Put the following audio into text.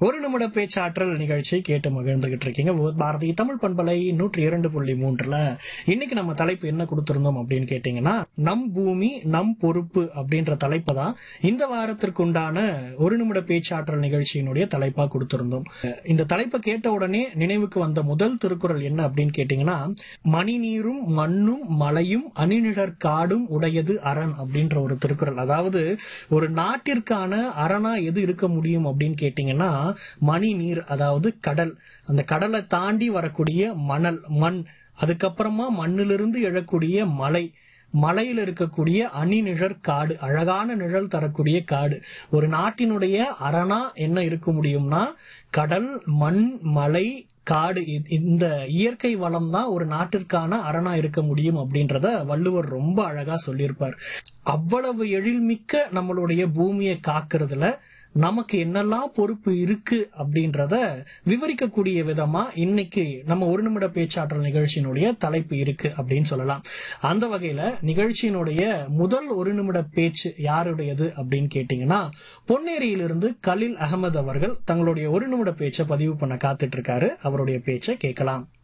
ஒரு நிமிட பேச்சாற்றல் நிகழ்ச்சி கேட்டு மகிழ்ந்துகிட்டு இருக்கீங்க ஓ- பாரதி தமிழ் பண்பலை நூற்றி இரண்டு புள்ளி மூன்றுல இன்னைக்கு நம்ம தலைப்பு என்ன கொடுத்திருந்தோம் அப்படின்னு கேட்டீங்கன்னா நம் பூமி நம் பொறுப்பு அப்படின்ற தலைப்பை தான் இந்த வாரத்திற்கு உண்டான ஒரு நிமிட பேச்சாற்றல் நிகழ்ச்சியினுடைய தலைப்பா கொடுத்திருந்தோம் இந்த தலைப்பை கேட்ட உடனே நினைவுக்கு வந்த முதல் திருக்குறள் என்ன அப்படின்னு கேட்டீங்கன்னா மணி நீரும் மண்ணும் மலையும் அணிநிழற் காடும் உடையது அரண் அப்படின்ற ஒரு திருக்குறள் அதாவது ஒரு நாட்டிற்கான அரணா எது இருக்க முடியும் அப்படின்னு கேட்டீங்கன்னா மணி நீர் அதாவது கடல் அந்த கடலை தாண்டி வரக்கூடிய மணல் மண் அதுக்கப்புறமா மண்ணிலிருந்து எழக்கூடிய மலை மலையில் இருக்கக்கூடிய அணி நிழற் காடு அழகான நிழல் தரக்கூடிய காடு ஒரு நாட்டினுடைய அரணா என்ன இருக்க முடியும்னா கடல் மண் மலை காடு இ- இந்த இயற்கை வளம் தான் ஒரு நாட்டிற்கான அரணா இருக்க முடியும் அப்படின்றத வள்ளுவர் ரொம்ப அழகா சொல்லியிருப்பார் அவ்வளவு எழில்மிக்க நம்மளுடைய பூமியை காக்கிறதுல நமக்கு என்னெல்லாம் பொறுப்பு இருக்கு அப்படின்றத விவரிக்கக்கூடிய விதமா இன்னைக்கு நம்ம ஒரு நிமிட பேச்சாற்றல் நிகழ்ச்சியினுடைய தலைப்பு இருக்கு அப்படின்னு சொல்லலாம் அந்த வகையில நிகழ்ச்சியினுடைய முதல் ஒரு நிமிட பேச்சு யாருடையது அப்படின்னு கேட்டீங்கன்னா பொன்னேரியிலிருந்து கலில் அகமது அவர்கள் தங்களுடைய ஒரு நிமிட பேச்சை பதிவு பண்ண காத்துட்டு இருக்காரு அவருடைய பேச்சை கேட்கலாம்